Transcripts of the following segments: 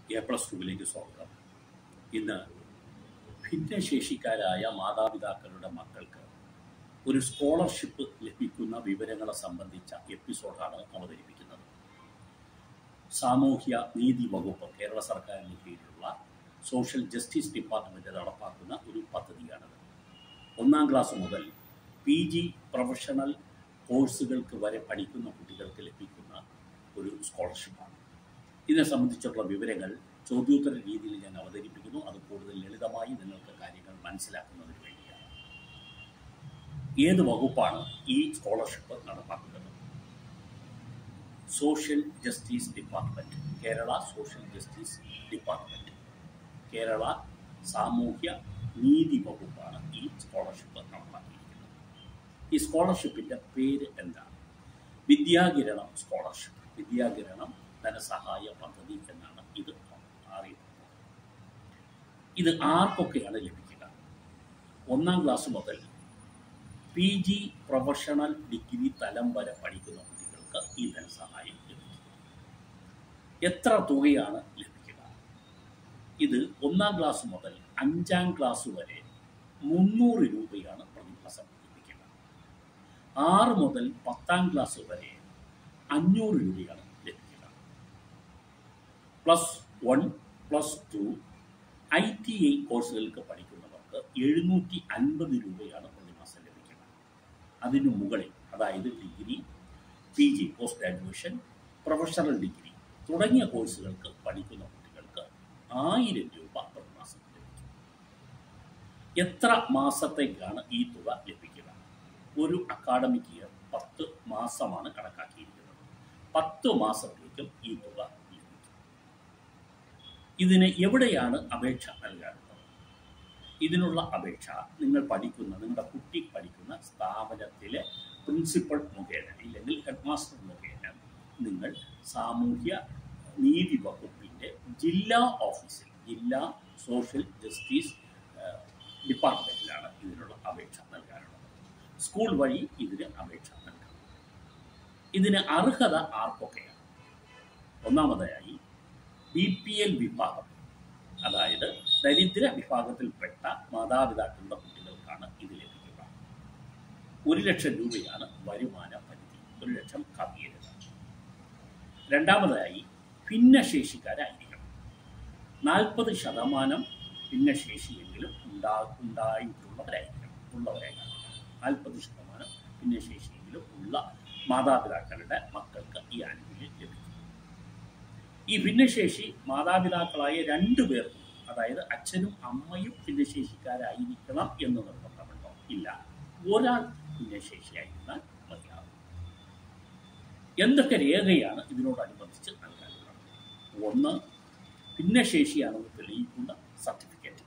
A plus ടുവിലേക്ക് സ്വാഗതം ഇന്ന് ഭിന്നശേഷിക്കാരായ മാതാപിതാക്കളുടെ മക്കൾക്ക് ഒരു സ്കോളർഷിപ്പ് ലഭിക്കുന്ന വിവരങ്ങളെ സംബന്ധിച്ച എപ്പിസോഡാണ് അവതരിപ്പിക്കുന്നത് സാമൂഹ്യ നീതി വകുപ്പ് കേരള സർക്കാരിന് കീഴിലുള്ള സോഷ്യൽ ജസ്റ്റിസ് ഡിപ്പാർട്ട്മെന്റ് നടപ്പാക്കുന്ന ഒരു പദ്ധതിയാണത് ഒന്നാം ക്ലാസ് മുതൽ പി ജി പ്രൊഫഷണൽ കോഴ്സുകൾക്ക് വരെ പഠിക്കുന്ന കുട്ടികൾക്ക് ലഭിക്കുന്ന ഒരു സ്കോളർഷിപ്പാണ് ഇതിനെ സംബന്ധിച്ചുള്ള വിവരങ്ങൾ ചോദ്യോത്തര രീതിയിൽ ഞാൻ അവതരിപ്പിക്കുന്നു അത് കൂടുതൽ ലളിതമായി നിങ്ങൾക്ക് കാര്യങ്ങൾ മനസ്സിലാക്കുന്നതിന് വേണ്ടിയാണ് ഏത് വകുപ്പാണ് ഈ സ്കോളർഷിപ്പ് നടപ്പാക്കുന്നത് social justice department Kerala social justice department Kerala സാമൂഹ്യ നീതി വകുപ്പാണ് ഈ സ്കോളർഷിപ്പ് നടപ്പാക്കിയിരിക്കുന്നത് ഈ സ്കോളർഷിപ്പിന്റെ പേര് എന്താണ് വിദ്യാകിരണം സ്കോളർഷിപ്പ് വിദ്യാകിരണം ധനസഹായ പദ്ധതി എന്നാണ് ഇത് അറിയപ്പെടുന്നത് ഇത് ആർക്കൊക്കെയാണ് ലഭിക്കുക ഒന്നാം ക്ലാസ് മുതൽ പി ജി പ്രൊഫഷണൽ ഡിഗ്രി തലം വരെ പഠിക്കുന്ന കുട്ടികൾക്ക് ഈ ധനസഹായം ലഭിക്കും എത്ര തുകയാണ് ലഭിക്കുക ഇത് ഒന്നാം ക്ലാസ് മുതൽ അഞ്ചാം ക്ലാസ് വരെ മുന്നൂറ് രൂപയാണ് പ്രതിമാസം ലഭിക്കുക ആറ് മുതൽ പത്താം ക്ലാസ് വരെ അഞ്ഞൂറ് രൂപയാണ് ലഭിക്കുക plus one plus two I T I കോഴ്സുകൾക്ക് പഠിക്കുന്നവർക്ക് എഴുന്നൂറ്റി അൻപത് രൂപയാണ് പ്രതിമാസം ലഭിക്കുക അതിനു മുകളിൽ അതായത് degree P G post graduation professional degree തുടങ്ങിയ കോഴ്സുകൾക്ക് പഠിക്കുന്ന കുട്ടികൾക്ക് ആയിരം രൂപ പ്രതിമാസം ലഭിക്കും എത്ര മാസത്തേക്കാണ് ഈ തുക ലഭിക്കുക ഒരു അക്കാഡമിക് ഇയർ പത്ത് മാസമാണ് കണക്കാക്കിയിരിക്കുന്നത് പത്ത് മാസത്തേക്കും ഈ തുക ലഭിക്കും ഇതിന് എവിടെയാണ് അപേക്ഷ നൽകാറുള്ളത് ഇതിനുള്ള അപേക്ഷ നിങ്ങൾ പഠിക്കുന്ന നിങ്ങളുടെ കുട്ടി പഠിക്കുന്ന സ്ഥാപനത്തിലെ പ്രിൻസിപ്പൽ മുഖേന ഇല്ലെങ്കിൽ ഹെഡ് മാസ്റ്റർ മുഖേന നിങ്ങൾ സാമൂഹ്യ നീതി വകുപ്പിൻ്റെ ജില്ലാ ഓഫീസിൽ ജില്ലാ സോഷ്യൽ ജസ്റ്റിസ് ഏഹ്, ഡിപ്പാർട്ട്മെന്റിലാണ് ഇതിനുള്ള അപേക്ഷ നൽകാറുള്ളത് സ്കൂൾ വഴി ഇതിന് അപേക്ഷ നൽകാം ഇതിന് അർഹത ആർക്കൊക്കെയാണ് ഒന്നാമതായി ബി പി എൽ വിഭാഗം അതായത് ദരിദ്ര വിഭാഗത്തിൽപ്പെട്ട മാതാപിതാക്കളുടെ കുട്ടികൾക്കാണ് ഇത് ലഭിക്കുക ഒരു ലക്ഷം രൂപയാണ് വരുമാന പരിധി ഒരു ലക്ഷം കവിയരുത് രണ്ടാമതായി ഭിന്നശേഷിക്കാരായിരിക്കണം നാൽപ്പത് ശതമാനം ഭിന്നശേഷിയെങ്കിലും ഉണ്ടാ ഉണ്ടായിട്ടുള്ളവരായിരിക്കണം ഉള്ളവരായിരിക്കണം നാൽപ്പത് ശതമാനം ഭിന്നശേഷിയെങ്കിലും ഉള്ള മാതാപിതാക്കളുടെ മക്കൾക്ക് ഈ ആനുകൂല്യം ലഭിക്കും ഈ ഭിന്നശേഷി മാതാപിതാക്കളായ രണ്ടു പേർക്കും അതായത് അച്ഛനും അമ്മയും ഭിന്നശേഷിക്കാരായിരിക്കണം എന്ന് നിർബന്ധമുണ്ടോ ഇല്ല ഒരാൾ ഭിന്നശേഷിയായിരുന്നാൽ മതിയാകും എന്തൊക്കെ രേഖയാണ് ഇതിനോടനുബന്ധിച്ച് നൽകാനുള്ളത് ഒന്ന് ഭിന്നശേഷിയാണെന്ന് തെളിയിക്കുന്ന സർട്ടിഫിക്കറ്റ്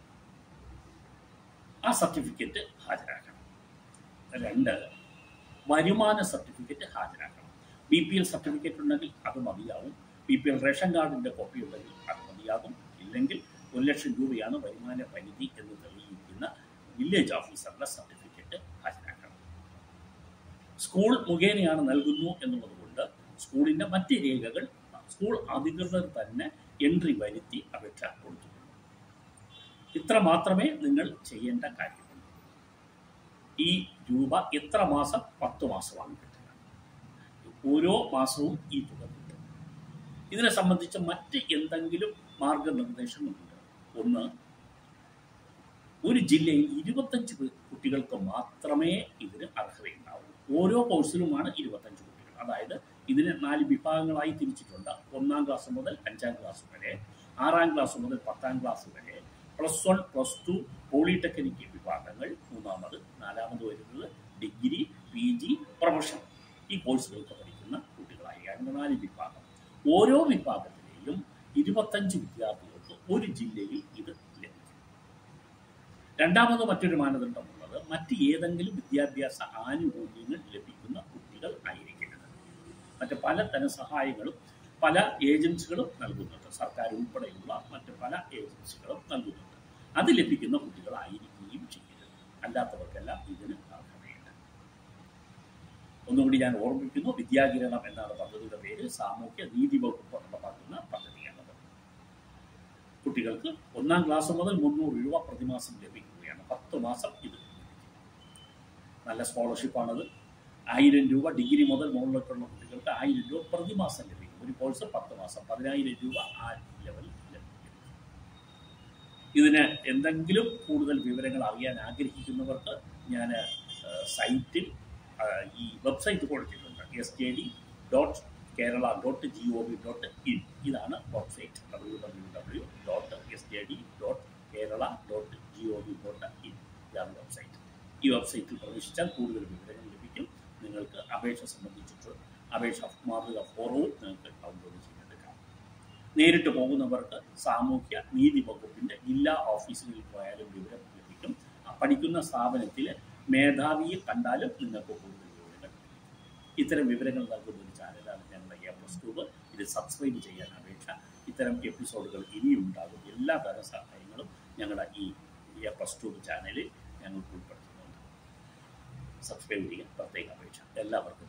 ആ സർട്ടിഫിക്കറ്റ് ഹാജരാക്കണം രണ്ട് വരുമാന സർട്ടിഫിക്കറ്റ് ഹാജരാക്കണം ബി പി എൽ സർട്ടിഫിക്കറ്റ് ഉണ്ടെങ്കിൽ അത് മതിയാവും ബി പി എൽ റേഷൻ കാർഡിൻ്റെ കോപ്പി ഉണ്ടെങ്കിൽ അത് മതിയാകും ഇല്ലെങ്കിൽ ഒരു ലക്ഷം രൂപയാണ് വരുമാന പരിധി എന്ന് തെളിയിക്കുന്ന വില്ലേജ് ഓഫീസറുടെ സർട്ടിഫിക്കറ്റ് ഹാജരാക്കണം സ്കൂൾ മുഖേനയാണ് നൽകുന്നു എന്നുള്ളത് കൊണ്ട് സ്കൂളിൻ്റെ മറ്റ് രേഖകൾ സ്കൂൾ അധികൃതർ തന്നെ എൻട്രി വരുത്തി അപേക്ഷ കൊടുത്തു ഇത്ര മാത്രമേ നിങ്ങൾ ചെയ്യേണ്ട കാര്യമുള്ളൂ ഈ രൂപ എത്ര മാസം പത്ത് മാസമാണ് കിട്ടുക ഓരോ മാസവും ഈ തുക കിട്ടും ഇതിനെ സംബന്ധിച്ച് മറ്റ് എന്തെങ്കിലും മാർഗനിർദ്ദേശങ്ങളുണ്ട് ഒന്ന് ഒരു ജില്ലയിൽ ഇരുപത്തഞ്ച് പേ- കുട്ടികൾക്ക് മാത്രമേ ഇതിന് അർഹതയുണ്ടാവൂ ഓരോ കോഴ്സിലുമാണ് ഇരുപത്തഞ്ച് കുട്ടികൾ അതായത് ഇതിന് നാല് വിഭാഗങ്ങളായി തിരിച്ചിട്ടുണ്ട് ഒന്നാം ക്ലാസ് മുതൽ അഞ്ചാം ക്ലാസ് വരെ ആറാം ക്ലാസ് മുതൽ പത്താം ക്ലാസ് വരെ plus one plus two polytechnic വിഭാഗങ്ങൾ മൂന്നാമത് നാലാമത് വരുന്നത് ഡിഗ്രി പി ജി പ്രൊഫഷണൽ ഈ കോഴ്സുകൾക്ക് പഠിക്കുന്ന കുട്ടികളായി അങ്ങനെ നാല് വിഭാഗം ഓരോ വിഭാഗത്തിലെയും ഇരുപത്തഞ്ച് വിദ്യാർത്ഥികൾക്ക് ഒരു ജില്ലയിൽ ഇത് ലഭിക്കും രണ്ടാമത് മറ്റൊരു മാനദണ്ഡമുള്ളത് മറ്റ് ഏതെങ്കിലും വിദ്യാഭ്യാസ ആനുകൂല്യങ്ങൾ ലഭിക്കുന്ന കുട്ടികൾ ആയിരിക്കരുത് മറ്റ് പല ധനസഹായങ്ങളും പല ഏജൻസികളും നൽകുന്നുണ്ട് സർക്കാർ ഉൾപ്പെടെയുള്ള മറ്റ് പല ഏജൻസികളും നൽകുന്നുണ്ട് അത് ലഭിക്കുന്ന കുട്ടികളായിരിക്കുകയും ചെയ്യരുത് അല്ലാത്തവർക്കെല്ലാം ഇതിന് അർഹതയുണ്ട് ഒന്നുകൂടി ഞാൻ ഓർമ്മിക്കുന്നു വിദ്യാകിരണം എന്നാണ് പദ്ധതിയുടെ പേര് സാമൂഹ്യ നീതി വകുപ്പ് നടപ്പാക്കുന്ന പദ്ധതിയാണത് കുട്ടികൾക്ക് ഒന്നാം ക്ലാസ് മുതൽ മുന്നൂറ് രൂപ പ്രതിമാസം ലഭിക്കുകയാണ് പത്ത് മാസം ഇത് നല്ല സ്കോളർഷിപ്പാണത് ആയിരം രൂപ ഡിഗ്രി മുതൽ മുകളിലേക്കുള്ള കുട്ടികൾക്ക് ആയിരം രൂപ പ്രതിമാസം ലഭിക്കും ഒരു കോഴ്സ് പത്ത് മാസം പതിനായിരം രൂപ ആ ലെവലിൽ ലഭിക്കും ഇതിന് എന്തെങ്കിലും കൂടുതൽ വിവരങ്ങൾ അറിയാൻ ആഗ്രഹിക്കുന്നവർക്ക് ഞാൻ സൈറ്റിൽ ആ, ഈ വെബ്സൈറ്റ് കൊടുത്തിട്ടുണ്ട് S K D dot Kerala dot G O V dot in ഇതാണ് website W W W dot S K D dot Kerala dot G O V dot in ഇതാണ് വെബ്സൈറ്റ് ഈ വെബ്സൈറ്റിൽ പ്രവേശിച്ചാൽ കൂടുതൽ വിവരങ്ങൾ ലഭിക്കും നിങ്ങൾക്ക് അപേക്ഷ സംബന്ധിച്ചിട്ട് അപേക്ഷ മാതൃക ഫോറവും നിങ്ങൾക്ക് ഡൗൺലോഡ് ചെയ്തെടുക്കാം നേരിട്ട് പോകുന്നവർക്ക് സാമൂഹ്യ നീതി വകുപ്പിന്റെ ജില്ലാ ഓഫീസുകളിൽ പോയാലും വിവരം ലഭിക്കും ആ പഠിക്കുന്ന സ്ഥാപനത്തിൽ മേധാവിയെ കണ്ടാലും നിങ്ങൾക്ക് കൂടുതൽ വിവരങ്ങൾ ലഭിക്കും ഇത്തരം വിവരങ്ങൾ നൽകുന്ന ഒരു ചാനലാണ് ഞങ്ങളുടെ എ പ്ലസ് ട്യൂബ് ഇത് സബ്സ്ക്രൈബ് ചെയ്യാൻ അപേക്ഷ ഇത്തരം എപ്പിസോഡുകൾ ഇനിയും ഉണ്ടാകും എല്ലാ തരം സഹായങ്ങളും ഞങ്ങളുടെ ഈ എ പ്ലസ് ട്യൂബ് ചാനലിൽ ഞങ്ങൾക്ക് ഉൾപ്പെടുത്തുന്നുണ്ട് സബ്സ്ക്രൈബ് ചെയ്യാൻ പ്രത്യേക അപേക്ഷ എല്ലാവർക്കും